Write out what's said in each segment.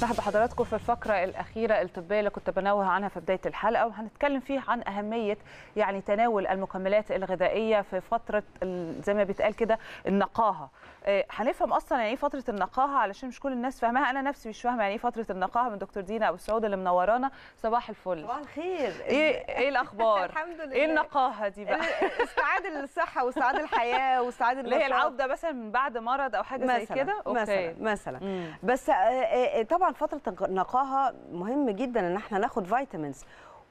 نرحب بحضراتكم في الفقرة الأخيرة الطبية اللي كنت بنوه عنها في بداية الحلقة وهنتكلم فيه عن أهمية يعني تناول المكملات الغذائية في فترة ال- زي ما بيتقال كده النقاهة آه، هنفهم أصلا يعني إيه فترة النقاهة علشان مش كل الناس فاهماها أنا نفسي مش فاهمة يعني إيه فترة النقاهة من دكتور دينا أبو السعود اللي منورانا صباح الفل صباح الخير إيه إيه الأخبار؟ الحمد لله إيه النقاهة دي بقى؟ استعاد الصحه واستعاد الحياه واستعاد اللي هي النشاط. العودة مثلا من بعد مرض أو حاجة زي مثلا كده؟ مثلا مثلا مم. بس آه، آه، طبعا فتره النقاهه مهم جدا ان احنا ناخد فيتامينز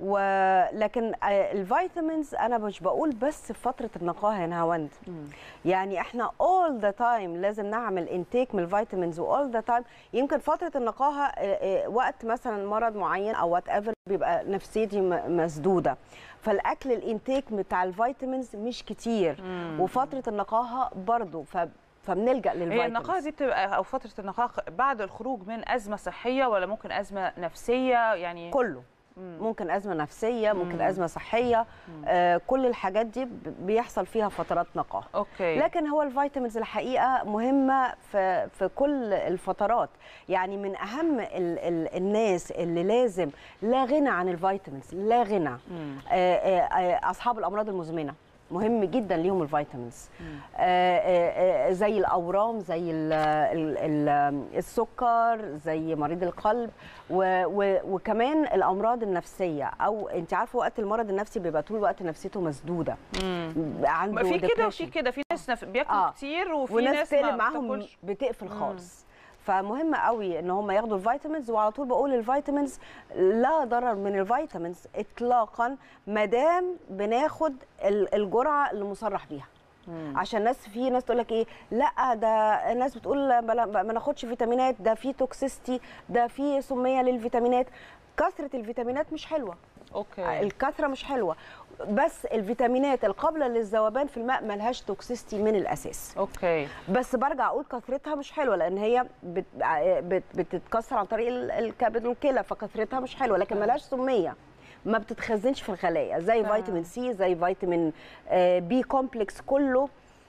ولكن آه، الفيتامينز انا مش بقول بس في فتره النقاهه يا نهاوند يعني احنا all the time لازم نعمل انتيك من الفيتامينز all the time يمكن فتره النقاهه آه، آه، وقت مثلا مرض معين او وات ايفر بيبقى نفسيتي م- مسدوده فالاكل الانتيك بتاع الفيتامينز مش كتير وفتره النقاهه برضو ف فبنلجا هي للفيتامينز النقاهه دي بتبقى او فتره النقاهه بعد الخروج من ازمه صحيه ولا ممكن ازمه نفسيه يعني كله ممكن ازمه نفسيه ممكن ازمه صحيه آه كل الحاجات دي ب- بيحصل فيها فترات نقاهه اوكي لكن هو الفيتامينز الحقيقه مهمه في في كل الفترات يعني من اهم ال ال الناس اللي لازم لا غنى عن الفيتامينز لا غنى آه آه آه اصحاب الامراض المزمنه مهم جدا ليهم الفيتامينز آه آه آه زي الاورام زي ال ال ال السكر زي مريض القلب و و وكمان الامراض النفسيه او انت عارفه وقت المرض النفسي بيبقى طول الوقت نفسيته مسدوده بيبقى عنده ما في كده وفي depression. كده في ناس نف- بياكلوا آه. كتير وفي وناس ناس تقلب ما معاهم بتاكلش. بتقفل خالص فمهم قوي ان هم ياخدوا الفيتامينز وعلى طول بقول الفيتامينز لا ضرر من الفيتامينز اطلاقا ما دام بناخد ال- الجرعه اللي مصرح بيها عشان ناس في ناس تقول لك ايه لا ده الناس بتقول بلا- ما ناخدش فيتامينات ده في توكسيستي ده في سميه للفيتامينات كثره الفيتامينات مش حلوه اوكي الكثره مش حلوه بس الفيتامينات القابله للذوبان في الماء ملهاش توكسيستي من الاساس اوكي بس برجع اقول كثرتها مش حلوه لان هي بت... بت... بتتكسر عن طريق ال- الكبد والكلى فكثرتها مش حلوه لكن ملهاش سميه ما بتتخزنش في الخلايا زي آه. فيتامين سي زي فيتامين آه، بي كومبلكس كله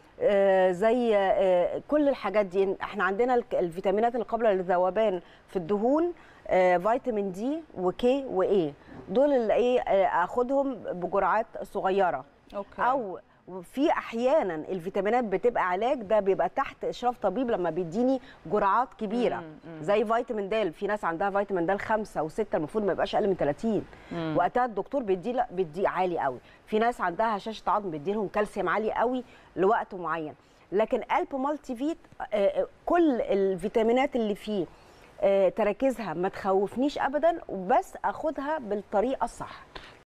آه، زي آه، كل الحاجات دي احنا عندنا الك- الفيتامينات القابله للذوبان في الدهون آه، فيتامين دي وكي واي دول اللي ايه آه، اخدهم بجرعات صغيره اوكي او في احيانا الفيتامينات بتبقى علاج ده بيبقى تحت اشراف طبيب لما بيديني جرعات كبيره زي فيتامين د في ناس عندها فيتامين د خمسة وستة المفروض ما يبقاش اقل من 30 وقتها الدكتور بيدي لا بيدي عالي قوي في ناس عندها هشاشه عظم بيدي لهم كالسيوم عالي قوي لوقت معين لكن قلب مالتي فيت آه، آه، كل الفيتامينات اللي فيه آه، تركيزها ما تخوفنيش ابدا وبس اخدها بالطريقه الصح